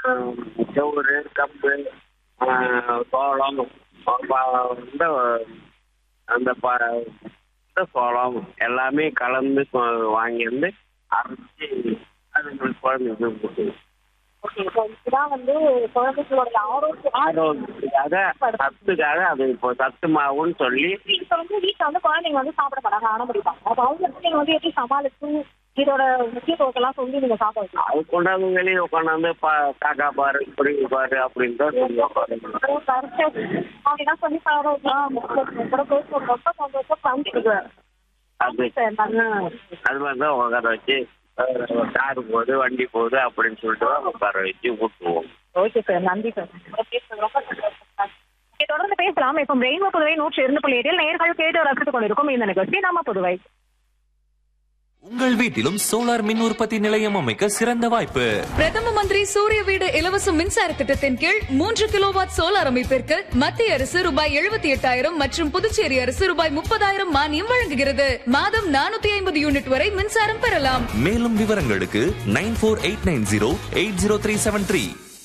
செவ்வறு கம்பு ஆஹ், சோளம் ப- இந்த அந்த ப- இந்த சோளம் எல்லாமே கலந்து கொ- வாங்கி வந்து அரைச்சி அதுங்களுக்கு குழந்தைங்களுக்கு கொடுக்கணும் ஓகே ஸோ இதுதான் வந்து குழந்தைகளோட ஆரோக்கியம் ஆரோக்கியத்துக்காக சத்துக்காக அது இப்போ சத்து மாவுன்னு சொல்லி இப்போ வந்து வீட்டில் வந்து குழந்தைங்க வந்து சாப்பிட மாட்டாங்க அடம் பிடிப்பாங்க அப்போ அவங்களுக்கு நீங்க வந்து எப்படி சமாளிச்சு இதோட முக்கியத்துவத்தெல்லாம் சொல்லி நீங்க சாப்பிட வைக்கலாம் அது கொண்டாந்து வெளியே உட்காந்து பா காக்கா பாரு குருவி பாரு அப்படின்னு தான் சொல்லுவாங்க அப்படின்னா சொல்லி சாப்பிட வைக்கலாம் கூட பேசுறது ரொம்ப சந்தோஷம் பங்கிட்டு அது சார் நல்லா அது மாதிரி தான் உட்கார வச்சு காரு போகுது வண்டி போகுது அப்படின்னு சொல்லிட்டு தான் உட்கார வச்சு ஊட்டுவோம் ஓகே சார் நன்றி சார் பேசுறது ரொம்ப சந்தோஷம் சார். இதை தொடர்ந்து பேசலாம் இப்போ ரெயின்போ புதுவை நூற்றி இரண்டு புள்ளி ஏழில் நேர்கள் கேட்டு ரசித்துக் கொண்டிருக்கும் இந்த நிகழ்ச்சி நம்ம புதுவை உங்கள் வீட்டிலும் சோலார் மின் உற்பத்தி நிலையம் அமைக்க சிறந்த வாய்ப்பு பிரதம மந்திரி சூரிய வீடு இலவச மின்சார திட்டத்தின் கீழ் மூன்று கிலோவாட் சோலார் அமைப்பிற்கு மத்திய அரசு ரூபாய் எழுபத்தி எட்டாயிரம் மற்றும் புதுச்சேரி அரசு ரூபாய் முப்பதாயிரம் மானியம் வழங்குகிறது மாதம் நானூத்தி ஐம்பது யூனிட் வரை மின்சாரம் பெறலாம் மேலும் விவரங்களுக்கு nine four eight nine zero eight zero three seven three